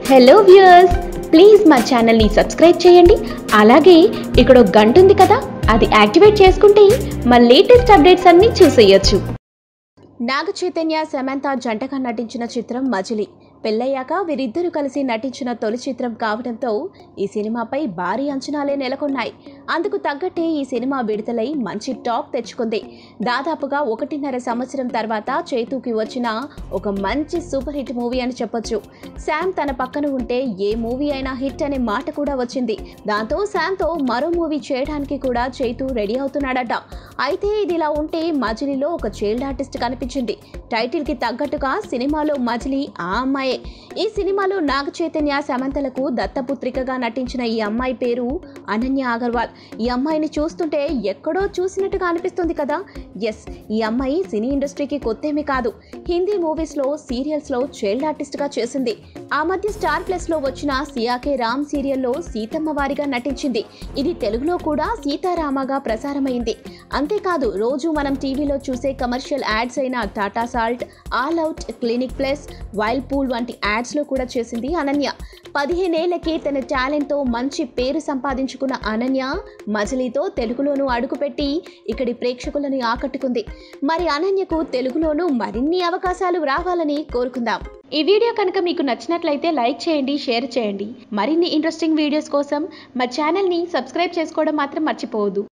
hello viewers please మా ఛానల్ని subscribe చేయండి అలాగే ఇక్కడ ఒక గంట ఉంది కదా అది యాక్టివేట్ చేసుకుంటే మా లేటెస్ట్ అప్డేట్స్ అన్నీ చూసేయొచ్చు నాగ చైతన్య సమంత జంటగా నటించిన చిత్రం మజిలీ పెళ్ళయ్యాక వీరిద్దరూ కలిసి నటించిన తొలి చిత్రం కావడంతో ఈ సినిమాపై భారీ అంచనాలే నెలకొన్నాయి అందుకు తగ్గట్టే ఈ సినిమా విడుదలై మంచి టాక్ తెచ్చుకుంది దాదాపుగా ఒకటిన్నర సంవత్సరం తర్వాత చేతుకి వచ్చిన ఒక మంచి సూపర్ హిట్ మూవీ అని చెప్పొచ్చు శామ్ తన పక్కన ఉంటే ఏ మూవీ అయినా హిట్ అనే మాట కూడా వచ్చింది దాంతో శామ్తో మరో మూవీ చేయడానికి కూడా చైతు రెడీ అవుతున్నాడట అయితే ఇది ఇలా ఉంటే మజిలీలో ఒక చైల్డ్ ఆర్టిస్ట్ కనిపించింది టైటిల్కి తగ్గట్టుగా సినిమాలో మజిలీ ఆ అమ్మాయే ఈ సినిమాలో నాగ చైతన్య సమంతలకు దత్తపుత్రికగా నటించిన ఈ అమ్మాయి పేరు అనన్య అగర్వాల్ ఈ అమ్మాయిని చూస్తుంటే ఎక్కడో చూసినట్టుగా అనిపిస్తుంది కదా ఎస్ ఈ అమ్మాయి సినీ ఇండస్ట్రీకి కొత్తేమీ కాదు హిందీ మూవీస్లో సీరియల్స్లో చైల్డ్ ఆర్టిస్ట్గా చేసింది ఆ మధ్య స్టార్ ప్లస్లో వచ్చిన సియాకే రామ్ సీరియల్లో సీతమ్మ వారిగా నటించింది ఇది తెలుగులో కూడా సీతారామగా ప్రసారమైంది అంతేకాదు రోజు మనం టీవీలో చూసే కమర్షియల్ యాడ్స్ అయిన Tata salt all out clinic plus whirlpool వంటి యాడ్స్లో కూడా చేసింది అనన్య పదిహేనేళ్లకి తన టాలెంట్తో మంచి పేరు సంపాదించుకున్న అనన్య మజిలీతో తెలుగులోనూ అడుగుపెట్టి ఇక్కడి ప్రేక్షకులను ఆకట్టుకుంది మరి అనన్యకు తెలుగులోనూ మరిన్ని అవకాశాలు రావాలని కోరుకుందాం ఈ వీడియో కనుక మీకు నచ్చినట్లయితే లైక్ చేయండి షేర్ చేయండి మరిన్ని ఇంట్రెస్టింగ్ వీడియోస్ కోసం మా ఛానల్ని సబ్స్క్రైబ్ చేసుకోవడం మాత్రం మర్చిపోవద్దు